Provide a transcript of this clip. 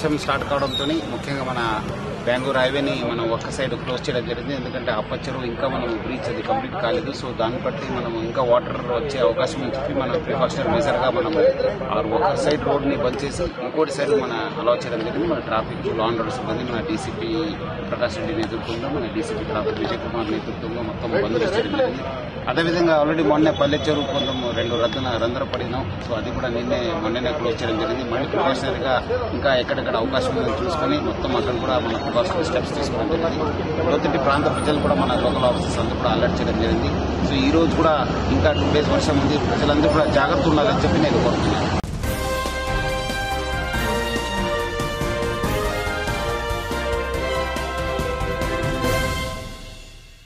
వర్షం స్టార్ట్ కావడంతో ముఖ్యంగా మన బెంగళూరు హైవేని మనం ఒక్క సైడ్ క్లోజ్ చేయడం జరిగింది ఎందుకంటే అప్పచెరు ఇంకా మనం బ్రీచ్ అది కంప్లీట్ కాలేదు సో దాన్ని బట్టి మనం ఇంకా వాటర్ వచ్చే అవకాశం అని చెప్పి మనం ప్రికాషనరీ మెజర్ గా మనం ఆ ఒక సైడ్ రోడ్ ని బంద్ చేసి ఇంకోటి సైడ్ మన అలౌ చేయడం జరిగింది మన ట్రాఫిక్ లాండ్ రోడ్ సిబ్బంది మన డీసీపీ ప్రకాష్ రెడ్డి నేతృత్వంలో మన డీసీపీ ట్రాఫిక్ విజయ్ కుమార్ నేతృత్వంలో మొత్తం బంద్ చేయడం జరిగింది అదేవిధంగా ఆల్రెడీ మొన్నే పల్లెచెరు కొంచెం రెండు రద్దున రంధ్ర పడినాం సో అది కూడా నిన్నే మొన్ననే క్లోజ్ చేయడం జరిగింది మళ్ళీ ప్రికాషనరీగా ఇంకా ఎక్కడెక్కడ అవకాశం ఉందో చూసుకొని మొత్తం అక్కడ కూడా మన ప్రికాషనరీ స్టెప్స్ తీసుకోవడం జరిగింది లోతటి ప్రాంత ప్రజలు కూడా మన లోకల్ ఆఫీసర్స్ అందరూ కూడా అలర్ట్ చేయడం జరిగింది సో ఈ రోజు కూడా ఇంకా టూ డేస్ వర్షం ఉంది ప్రజలందరూ కూడా జాగ్రత్త ఉండాలని చెప్పి నేను కోరుతున్నాను